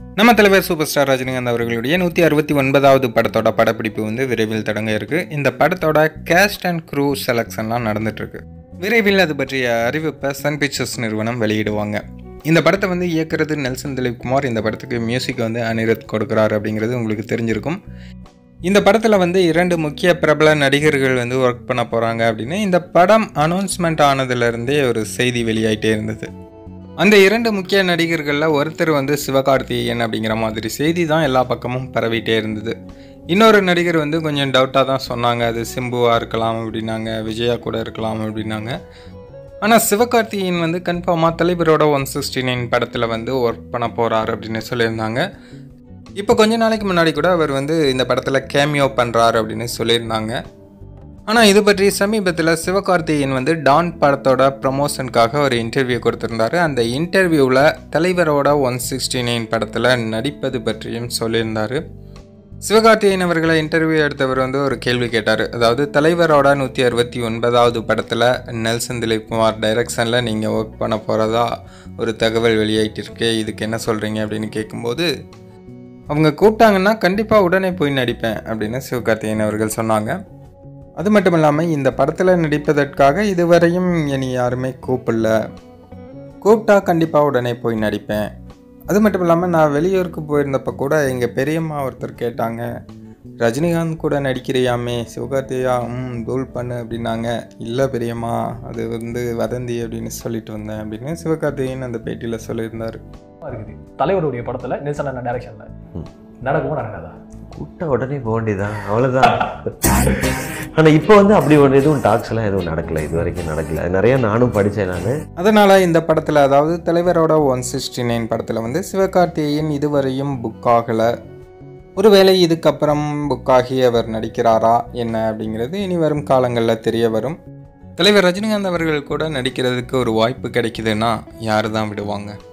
நம்ம தலைவர் super star Rajinikanth அவர்களுடைய நூற்றி அறுபத்தி ஒன்பதாவது படத்தோட படப்பிடிப்பு வந்து விரைவில் தொடங்க இருக்கு இந்த படத்தோட கேஸ்ட் அண்ட் க்ரூ செலெக்ஷன்லாம் நடந்துட்டு இருக்கு விரைவில் அது பற்றிய அறிவிப்பை சன் பிக்சர்ஸ் நிறுவனம் வெளியிடுவாங்க இந்த படத்தை வந்து இயக்குறது நெல்சன் திலீப் குமார் இந்த படத்துக்கு மியூசிக் வந்து அனிருத் கொடுக்குறாரு அப்படிங்கிறது உங்களுக்கு தெரிஞ்சிருக்கும் இந்த படத்தில் வந்து இரண்டு முக்கிய பிரபல நடிகர்கள் வந்து ஒர்க் பண்ண போகிறாங்க அப்படின்னு இந்த படம் அனௌன்ஸ்மெண்ட் ஆனதுலேருந்தே ஒரு செய்தி வெளியாயிட்டே இருந்தது அந்த இரண்டு முக்கிய நடிகர்களில் ஒருத்தர் வந்து சிவகார்த்திகேயன் அப்படிங்கிற மாதிரி செய்தி தான் எல்லா பக்கமும் பரவிட்டே இருந்தது இன்னொரு நடிகர் வந்து கொஞ்சம் டவுட்டாக தான் சொன்னாங்க அது சிம்புவாக இருக்கலாம் அப்படின்னாங்க விஜயா கூட இருக்கலாம் அப்படின்னாங்க ஆனால் சிவகார்த்திகேயன் வந்து கன்ஃபார்மாக தலைவரோட ஒன் சிக்ஸ்டி நைன் படத்தில் வந்து ஒர்க் பண்ண போகிறாரு அப்படின்னு சொல்லியிருந்தாங்க இப்போ கொஞ்ச நாளைக்கு முன்னாடி கூட அவர் வந்து இந்த படத்தில் கேமியோ பண்ணுறாரு அப்படின்னு சொல்லியிருந்தாங்க ஆனால் இது பற்றி சமீபத்தில் சிவகார்த்திகேயன் வந்து டான் படத்தோட ப்ரமோஷனுக்காக ஒரு இன்டர்வியூ கொடுத்துருந்தாரு அந்த இன்டர்வியூவில் தலைவரோட ஒன் சிக்ஸ்டி நைன் படத்தில் நடிப்பது பற்றியும் சொல்லியிருந்தார் சிவகார்த்திகேயன் அவர்களை இன்டர்வியூ எடுத்தவர் வந்து ஒரு கேள்வி கேட்டார் அதாவது தலைவரோட நூற்றி அறுபத்தி ஒன்பதாவது படத்தில் நெல்சன் திலீப் குமார் டைரக்ஷனில் நீங்கள் ஒர்க் பண்ண போகிறதா ஒரு தகவல் வெளியாயிட்டிருக்கு இதுக்கு என்ன சொல்கிறீங்க அப்படின்னு கேட்கும்போது அவங்க கூப்பிட்டாங்கன்னா கண்டிப்பாக உடனே போய் நடிப்பேன் அப்படின்னு சிவகார்த்திகேயன் அவர்கள் சொன்னாங்க அது மட்டும் இல்லாமல் இந்த படத்தில் நடிப்பதற்காக இதுவரையும் இனி யாருமே கூப்பிடல கூப்பிட்டா கண்டிப்பாக உடனே போய் நடிப்பேன் அது மட்டும் இல்லாமல் நான் வெளியூருக்கு போயிருந்தப்போ கூட எங்கள் பெரியம்மா ஒருத்தர் கேட்டாங்க ரஜினிகாந்த் கூட நடிக்கிறியாமே சிவகார்த்தியா ம் தூள் பண்ணு அப்படின்னாங்க இல்லை பெரியம்மா அது வந்து வதந்தி அப்படின்னு சொல்லிட்டு வந்தேன் அப்படின்னு சிவகார்த்திகேயன் அந்த பேட்டியில் சொல்லியிருந்தார் இருக்குது தலைவருடைய படத்துல நெல்சன் அண்ணன் டைரக்ஷன்ல நடக்குமோ நடக்காதா கூட்ட உடனே போக வேண்டியதான் அவ்வளோதான் ஆனால் இப்போ வந்து அப்படி ஒரு எதுவும் டாக்ஸ் எல்லாம் எதுவும் நடக்கல இது வரைக்கும் நடக்கல நிறைய நானும் படித்தேன் நான் அதனால் இந்த படத்தில் அதாவது தலைவரோட ஒன் சிக்ஸ்டி நைன் படத்தில் வந்து சிவகார்த்திகேயன் இதுவரையும் புக் ஆகலை ஒருவேளை இதுக்கப்புறம் புக் ஆகி அவர் நடிக்கிறாரா என்ன அப்படிங்கிறது இனி வரும் காலங்களில் தெரிய வரும் தலைவர் ரஜினிகாந்த் அவர்கள் கூட நடிக்கிறதுக்கு ஒரு வாய்ப்பு கிடைக்குதுன்னா யார் தான் விடுவாங்க